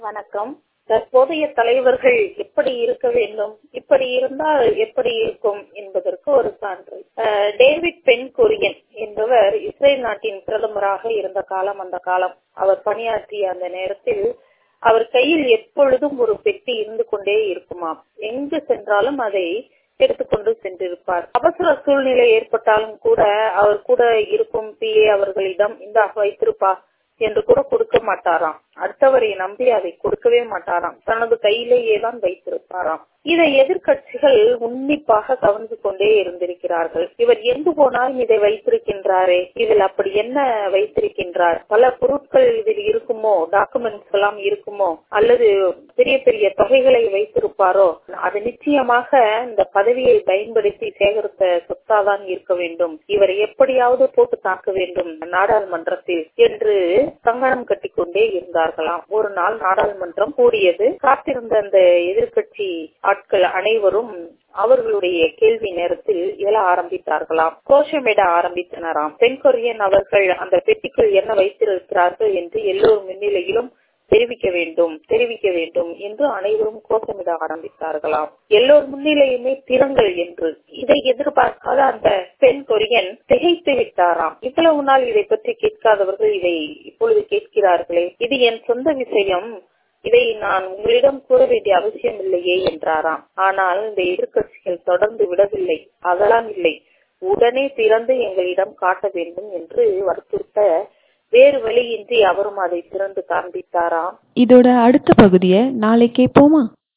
வணக்கம் தற்போதைய தலைவர்கள் எப்படி இருக்க வேண்டும் இப்படி இருந்தால் எப்படி இருக்கும் என்பதற்கு ஒரு சான்று அஹ், டேவிட் பென் கொரியன் என்பவர் இஸ்ரேல் நாட்டின் பிரதமராக இருந்த காலம் அந்த காலம் அவர் பணியாற்றிய அந்த நேரத்தில் அவர் கையில் எப்பொழுதும் ஒரு பெட்டி இருந்து கொண்டே இருக்குமாம் எங்கு சென்றாலும் அதை எடுத்துக்கொண்டு சென்றிருப்பார் அவசர சூழ்நிலை ஏற்பட்டாலும் கூட அவர் கூட இருக்கும் பிஏ அவர்களிடம் இந்த வைத்திருப்பா என்று கூட கொடுக்க மாட்டாராம் அடுத்தவரை நம்பி அதை கொடுக்கவே மாட்டாராம் தனது கையிலேயே தான் வைத்திருப்பாராம் இதை எதிர்க்கட்சிகள் உன்னிப்பாக கவனித்து கொண்டே இருந்திருக்கிறார்கள் இவர் எங்கு போனாலும் இதை வைத்திருக்கின்றாரே இதில் அப்படி என்ன வைத்திருக்கின்றார் பல பொருட்கள் இதில் இருக்குமோ டாக்குமெண்ட்ஸ் எல்லாம் இருக்குமோ அல்லது பெரிய பெரிய தொகைகளை வைத்திருப்பாரோ அது நிச்சயமாக இந்த பதவியை பயன்படுத்தி சேகரித்த சொத்தாதான் இருக்க வேண்டும் இவரை எப்படியாவது போட்டு தாக்க வேண்டும் நாடாளுமன்றத்தில் என்று கங்கணம் கட்டிக்கொண்டே இருந்தார்களாம் ஒரு நாள் நாடாளுமன்றம் கூடியது காத்திருந்த அந்த எதிர்க்கட்சி ஆட்கள் அனைவரும் அவர்களுடைய கேள்வி நேரத்தில் எழ ஆரம்பித்தார்களாம் கோஷமிட ஆரம்பித்தனராம் தென்கொரியன் அவர்கள் அந்த பெட்டிக்குள் என்ன வைத்திருக்கிறார்கள் என்று எல்லோர் முன்னிலையிலும் தெரிவிக்க வேண்டும் தெரிவிக்க வேண்டும் என்று அனைவரும் கோஷமிட ஆரம்பித்தார்களாம் எல்லோர் முன்னிலையுமே திறங்கள் என்று இதை எதிர்பார்க்காத அந்த பெண் கொரியன் திகைத்து விட்டாராம் இவ்வளவு நாள் இதை பற்றி கேட்காதவர்கள் இதை இப்பொழுது கேட்கிறார்களே இது என் சொந்த விஷயம் இதை நான் உங்களிடம் கூற வேண்டிய அவசியம் இல்லையே என்றாராம் ஆனால் இந்த எதிர்க்கட்சிகள் தொடர்ந்து விடவில்லை அதெல்லாம் இல்லை உடனே திறந்து எங்களிடம் காட்ட வேண்டும் என்று வற்புறுத்த வேறு வழியின்றி அவரும் அதை திறந்து காண்பித்தாராம் இதோட அடுத்த பகுதியை நாளை கேட்போமா